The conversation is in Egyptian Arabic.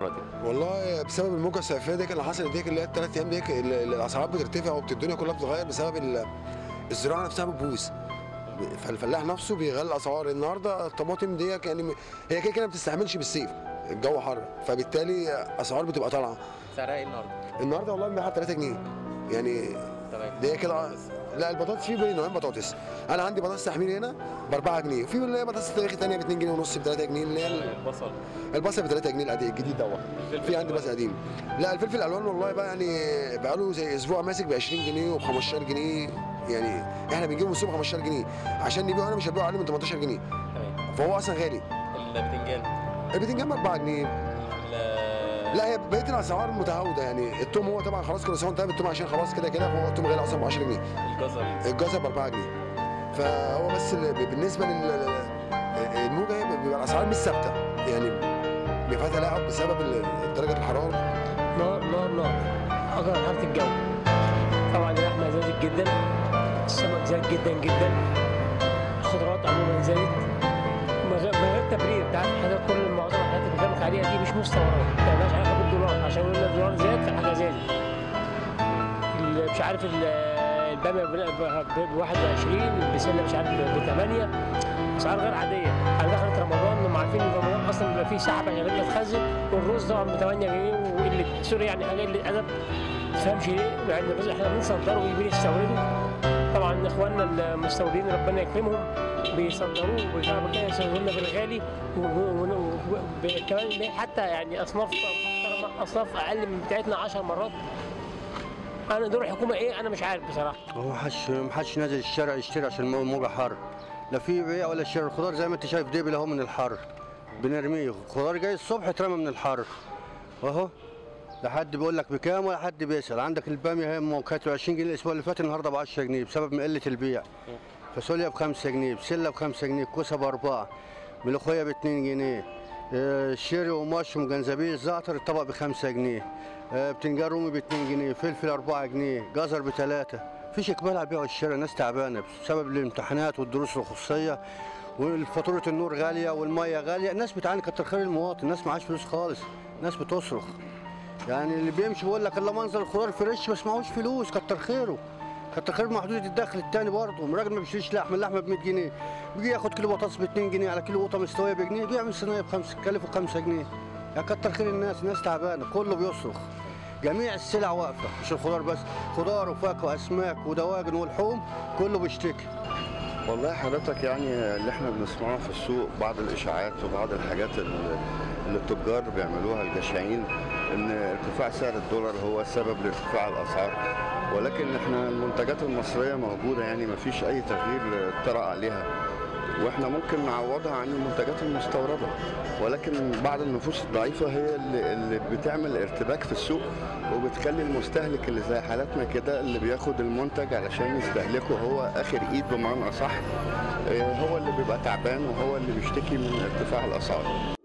المره دي والله بسبب الموجه الصيفيه دي اللي حصلت دي اللي هي الثلاث ايام دي ال- ال- الاسعار بترتفع والدنيا كلها بتتغير بسبب ال- الزراعه نفسها بتبوظ فالفلاح نفسه بيغلي الاسعار النهارده الطماطم دي يعني م- هي كده كده ما بتستحملش بالصيف الجو حر فبالتالي اسعار بتبقى طالعه سعرها ايه النهارده؟ النهارده والله بنبيعها 3 جنيه يعني تمام دي كده لا البطاطس في بين نوعين بطاطس انا عندي بطاطس تحمير هنا ب 4 جنيه وفي اللي هي بطاطس تاريخي ثانيه ب 2 جنيه ونص ب 3 جنيه اللي هي ال- البصل البصل ب 3 جنيه القديم الجديد دوت الفلفل في عندي الألوان. بس قديم لا الفلفل الالوان والله بقى يعني بقاله زي اسبوع ماسك ب 20 جنيه وب 15 جنيه يعني احنا بنجيبه من السوق ب 15 جنيه عشان نبيعه انا مش هبيعه اقل من 18 جنيه تمام فهو اصلا غالي البتنجان البتنجان ب 4 جنيه ال- لا هي بقيه الاسعار متهاوده يعني التوم هو طبعا خلاص كل سنه وانت طيب التوم عشان خلاص كده كده فهو التوم غالي اصلا ب 10 جنيه الجزر الجزر ب 4 جنيه فهو بس ال- بالنسبه لل الموجه هي بيبقى الاسعار مش ثابته يعني بيبقى فيها تلاعب بسبب ال- درجه الحراره نار نار نار أقرب حالة الجو طبعا اللحمة زادت جدا السمك زاد جدا جدا الخضروات عموما زادت من غير من غير تبرير انت عارف حاجات كل معظم الحاجات اللي بكلمك عليها دي مش مستوردة مالهاش علاقة بالدولار عشان يقول لك الدولار زاد فالحاجة زادت ال- مش عارف ال- البامية ب 21 البسلة مش عارف ب 8 اسعار غير عاديه احنا دخلت رمضان هم عارفين ان رمضان اصلا بيبقى فيه سحب عشان الناس تخزن والرز طبعا ب 8 جنيه وقله سوري يعني حاجه قله ادب ما تفهمش ليه مع ان الرز احنا بنصدره ويجيبين يستوردوا طبعا اخواننا المستوردين ربنا يكرمهم بيصدروه ويجيبوا كده يسووا لنا بالغالي وكمان حتى يعني اصناف محترمه اصناف اقل من بتاعتنا 10 مرات انا دور الحكومه ايه انا مش عارف بصراحه هو محدش محدش نازل الشارع يشتري عشان المو- الموجة حر لا في بيع ولا شراء الخضار زي ما انت شايف ديبل اهو من الحر بنرميه خضار جاي الصبح اترمى من الحر اهو لا حد بيقول لك بكام ولا حد بيسال عندك الباميه هي ام كانت ب 20 جنيه الاسبوع اللي فات النهارده ب 10 جنيه بسبب من قله البيع فاصوليا ب 5 جنيه بسله ب 5 جنيه كوسه باربعه ملوخيه ب 2 جنيه آه، شيري ومشروم جنزبيل زعتر الطبق ب 5 جنيه آه، بتنجان رومي ب 2 جنيه فلفل 4 جنيه جزر بثلاثه فيش اقبال على البيع والشراء ناس تعبانه بسبب الامتحانات والدروس الخصوصيه وفاتوره النور غاليه والميه غاليه الناس بتعاني كتر خير المواطن الناس معاش فلوس خالص الناس بتصرخ يعني اللي بيمشي بيقول لك الله منظر الخضار فريش بس معهوش فلوس كتر خيره كتر خير محدود الدخل التاني برضه الراجل ما بيشتريش لحمه اللحمه ب 100 جنيه بيجي ياخد كيلو بطاطس ب 2 جنيه على كيلو قطه مستويه بجنيه بيعمل صينيه بخمسه كلفه 5 جنيه يعني كتر خير الناس الناس تعبانه كله بيصرخ جميع السلع واقفه مش الخضار بس خضار وفاكهه واسماك ودواجن ولحوم كله بيشتكي والله حضرتك يعني اللي احنا بنسمعه في السوق بعض الاشاعات وبعض الحاجات اللي اللي التجار بيعملوها الجشعين ان ارتفاع سعر الدولار هو سبب لارتفاع الاسعار ولكن احنا المنتجات المصريه موجوده يعني ما فيش اي تغيير طرأ عليها واحنا ممكن نعوضها عن المنتجات المستورده ولكن بعض النفوس الضعيفه هي اللي, اللي بتعمل ارتباك في السوق وبتخلي المستهلك اللي زي حالاتنا كده اللي بياخد المنتج علشان يستهلكه هو اخر ايد بمعنى اصح اه، هو اللي بيبقى تعبان وهو اللي بيشتكي من ارتفاع الاسعار